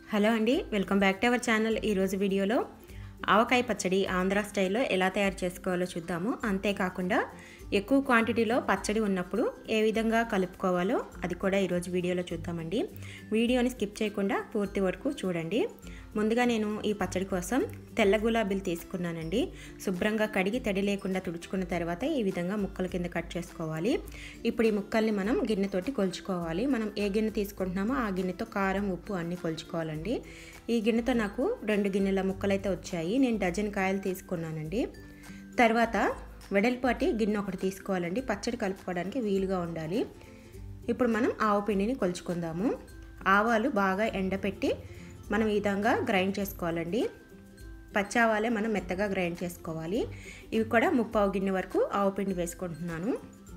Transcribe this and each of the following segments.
hello అండి welcome back to our channel ఈరోజు వీడియోలో ఆవకాయ పచ్చడి ఆంధ్ర స్టైల్లో ఎలా తయారు చేసుకోవాలో చూద్దాము అంతేకాకుండా ఎక్కువ క్వాంటిటీలో పచ్చడి ఉన్నప్పుడు ఏ విధంగా కలుపుకోవాలో అది కూడా ఈరోజు వీడియోలో చూద్దామండి వీడియోని స్కిప్ చేయకుండా పూర్తి వరకు చూడండి ముందుగా నేను ఈ పచ్చడి కోసం తెల్ల గులాబీలు తీసుకున్నానండి శుభ్రంగా కడిగి తడి లేకుండా తుడుచుకున్న తర్వాత ఈ విధంగా ముక్కల కింద కట్ చేసుకోవాలి ఇప్పుడు ఈ ముక్కల్ని మనం గిన్నెతోటి కొలుచుకోవాలి మనం ఏ గిన్నె తీసుకుంటున్నామో ఆ గిన్నెతో కారం ఉప్పు అన్నీ కొలుచుకోవాలండి ఈ గిన్నెతో నాకు రెండు గిన్నెల ముక్కలు అయితే వచ్చాయి నేను డజన్ కాయలు తీసుకున్నానండి తర్వాత వెడల్పాటి గిన్నె ఒకటి తీసుకోవాలండి పచ్చడి కలుపుకోవడానికి వీలుగా ఉండాలి ఇప్పుడు మనం ఆవు పిండిని కొలుచుకుందాము ఆవాలు బాగా ఎండపెట్టి మనం ఈ విధంగా గ్రైండ్ చేసుకోవాలండి పచ్చి ఆవాలే మనం మెత్తగా గ్రైండ్ చేసుకోవాలి ఇవి కూడా ముప్పావు గిన్నె వరకు ఆవు పిండి వేసుకుంటున్నాను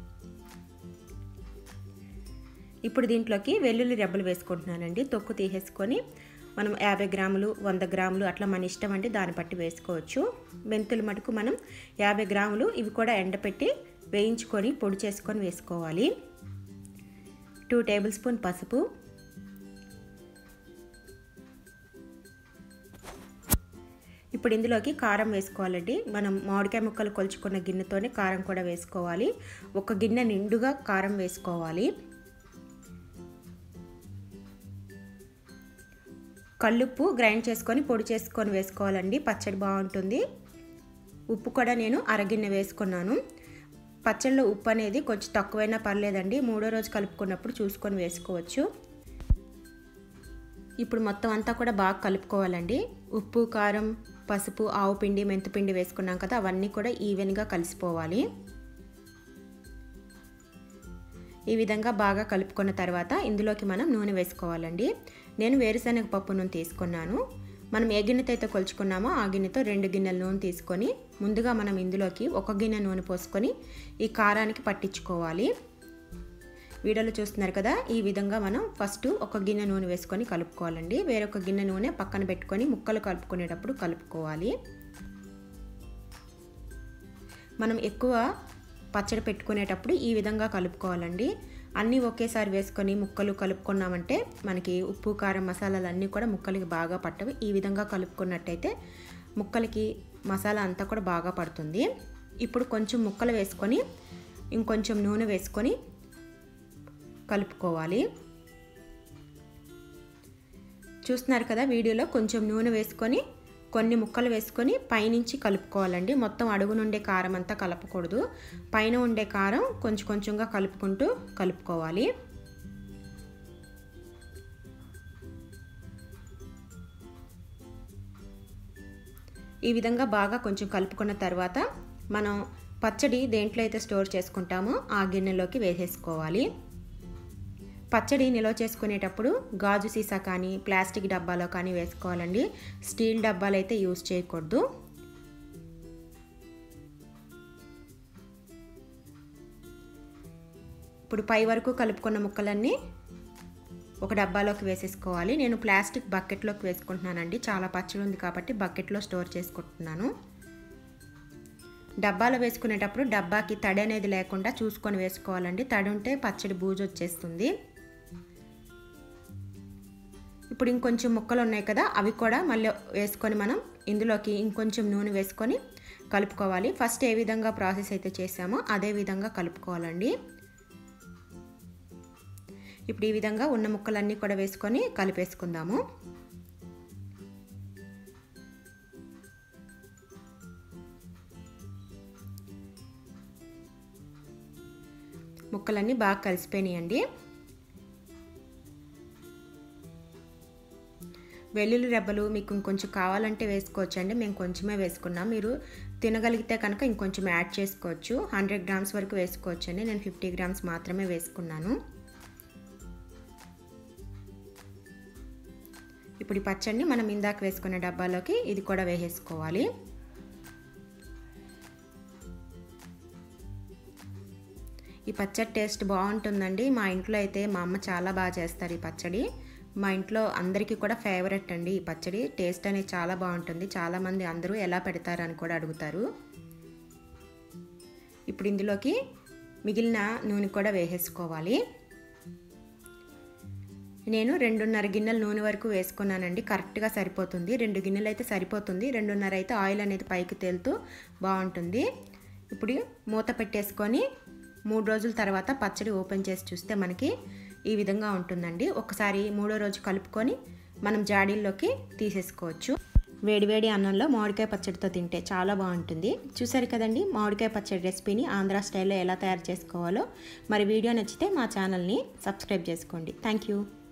ఇప్పుడు దీంట్లోకి వెల్లుల్లి రెబ్బలు వేసుకుంటున్నానండి తొక్కు తీసేసుకొని మనం యాభై గ్రాములు వంద గ్రాములు అట్లా మన ఇష్టం అండి దాన్ని బట్టి వేసుకోవచ్చు మెంతులు మటుకు మనం యాభై గ్రాములు ఇవి కూడా ఎండపెట్టి వేయించుకొని పొడి చేసుకొని వేసుకోవాలి టూ టేబుల్ స్పూన్ పసుపు ఇప్పుడు ఇందులోకి కారం వేసుకోవాలండి మనం మామిడికాయ ముక్కలు కొలుచుకున్న గిన్నెతోనే కారం కూడా వేసుకోవాలి ఒక గిన్నె నిండుగా కారం వేసుకోవాలి కల్లుప్పు గ్రైండ్ చేసుకొని పొడి చేసుకొని వేసుకోవాలండి పచ్చడి బాగుంటుంది ఉప్పు కూడా నేను అరగిన్నె వేసుకున్నాను పచ్చడిలో ఉప్పు అనేది కొంచెం తక్కువైనా పర్లేదండి మూడో రోజు కలుపుకున్నప్పుడు చూసుకొని వేసుకోవచ్చు ఇప్పుడు మొత్తం అంతా కూడా బాగా కలుపుకోవాలండి ఉప్పు కారం పసుపు ఆవు పిండి మెంతిపిండి వేసుకున్నాం కదా అవన్నీ కూడా ఈవెన్గా కలిసిపోవాలి ఈ విధంగా బాగా కలుపుకున్న తర్వాత ఇందులోకి మనం నూనె వేసుకోవాలండి నేను వేరుశనగ పప్పు నూనె తీసుకున్నాను మనం ఏ గిన్నెతో అయితే కొలుచుకున్నామో ఆ గిన్నెతో రెండు గిన్నెల నూనె తీసుకొని ముందుగా మనం ఇందులోకి ఒక గిన్నె నూనె పోసుకొని ఈ కారానికి పట్టించుకోవాలి వీడియోలో చూస్తున్నారు కదా ఈ విధంగా మనం ఫస్ట్ ఒక గిన్నె నూనె వేసుకొని కలుపుకోవాలండి వేరొక గిన్నె నూనె పక్కన పెట్టుకొని ముక్కలు కలుపుకునేటప్పుడు కలుపుకోవాలి మనం ఎక్కువ పచ్చడి పెట్టుకునేటప్పుడు ఈ విధంగా కలుపుకోవాలండి అన్నీ ఒకేసారి వేసుకొని ముక్కలు కలుపుకున్నామంటే మనకి ఉప్పు కారం మసాలాలు అన్నీ కూడా ముక్కలకి బాగా పట్టవి ఈ విధంగా కలుపుకున్నట్టయితే ముక్కలకి మసాలా అంతా కూడా బాగా పడుతుంది ఇప్పుడు కొంచెం ముక్కలు వేసుకొని ఇంకొంచెం నూనె వేసుకొని కలుపుకోవాలి చూస్తున్నారు కదా వీడియోలో కొంచెం నూనె వేసుకొని కొన్ని ముక్కలు వేసుకొని పైనుంచి కలుపుకోవాలండి మొత్తం అడుగు నుండే కారం అంతా కలపకూడదు పైన ఉండే కారం కొంచెం కొంచెంగా కలుపుకుంటూ కలుపుకోవాలి ఈ విధంగా బాగా కొంచెం కలుపుకున్న తర్వాత మనం పచ్చడి దేంట్లో అయితే స్టోర్ చేసుకుంటామో ఆ గిన్నెలోకి వేసేసుకోవాలి పచ్చడి నిల్వ చేసుకునేటప్పుడు గాజు సీసా కానీ ప్లాస్టిక్ డబ్బాలో కానీ వేసుకోవాలండి స్టీల్ డబ్బాలు అయితే యూజ్ చేయకూడదు ఇప్పుడు పై వరకు కలుపుకున్న ముక్కలన్నీ ఒక డబ్బాలోకి వేసేసుకోవాలి నేను ప్లాస్టిక్ బకెట్లోకి వేసుకుంటున్నానండి చాలా పచ్చడి ఉంది కాబట్టి బకెట్లో స్టోర్ చేసుకుంటున్నాను డబ్బాలో వేసుకునేటప్పుడు డబ్బాకి తడి అనేది లేకుండా చూసుకొని వేసుకోవాలండి తడి ఉంటే పచ్చడి బూజు వచ్చేస్తుంది ఇప్పుడు ఇంకొంచెం ముక్కలు ఉన్నాయి కదా అవి కూడా మళ్ళీ వేసుకొని మనం ఇందులోకి ఇంకొంచెం నూనె వేసుకొని కలుపుకోవాలి ఫస్ట్ ఏ విధంగా ప్రాసెస్ అయితే చేసామో అదే విధంగా కలుపుకోవాలండి ఇప్పుడు ఈ విధంగా ఉన్న ముక్కలన్నీ కూడా వేసుకొని కలిపేసుకుందాము ముక్కలన్నీ బాగా కలిసిపోయినాయండి వెల్లుల్లి రెబ్బలు మీకు ఇంకొంచెం కావాలంటే వేసుకోవచ్చు అండి మేము కొంచెమే వేసుకున్నాం మీరు తినగలిగితే కనుక ఇంకొంచెం యాడ్ చేసుకోవచ్చు హండ్రెడ్ గ్రామ్స్ వరకు వేసుకోవచ్చు అండి నేను ఫిఫ్టీ గ్రామ్స్ మాత్రమే వేసుకున్నాను ఇప్పుడు ఈ పచ్చడిని మనం ఇందాక వేసుకున్న డబ్బాలోకి ఇది కూడా వేసేసుకోవాలి ఈ పచ్చడి టేస్ట్ బాగుంటుందండి మా ఇంట్లో అయితే మా అమ్మ చాలా బాగా చేస్తారు ఈ పచ్చడి మా ఇంట్లో అందరికీ కూడా ఫేవరెట్ అండి ఈ పచ్చడి టేస్ట్ అనేది చాలా బాగుంటుంది చాలామంది అందరూ ఎలా పెడతారని కూడా అడుగుతారు ఇప్పుడు ఇందులోకి మిగిలిన నూనె కూడా వేసేసుకోవాలి నేను రెండున్నర గిన్నెల నూనె వరకు వేసుకున్నానండి కరెక్ట్గా సరిపోతుంది రెండు గిన్నెలు అయితే సరిపోతుంది రెండున్నర అయితే ఆయిల్ అనేది పైకి తేలుతూ బాగుంటుంది ఇప్పుడు మూత పెట్టేసుకొని మూడు రోజుల తర్వాత పచ్చడి ఓపెన్ చేసి చూస్తే మనకి ఈ విధంగా ఉంటుందండి ఒకసారి మూడో రోజు కలుపుకొని మనం జాడీల్లోకి తీసేసుకోవచ్చు వేడివేడి అన్నంలో మామిడికాయ పచ్చడితో తింటే చాలా బాగుంటుంది చూసారు కదండి మామిడికాయ పచ్చడి రెసిపీని ఆంధ్ర స్టైల్లో ఎలా తయారు చేసుకోవాలో మరి వీడియో నచ్చితే మా ఛానల్ని సబ్స్క్రైబ్ చేసుకోండి థ్యాంక్ యూ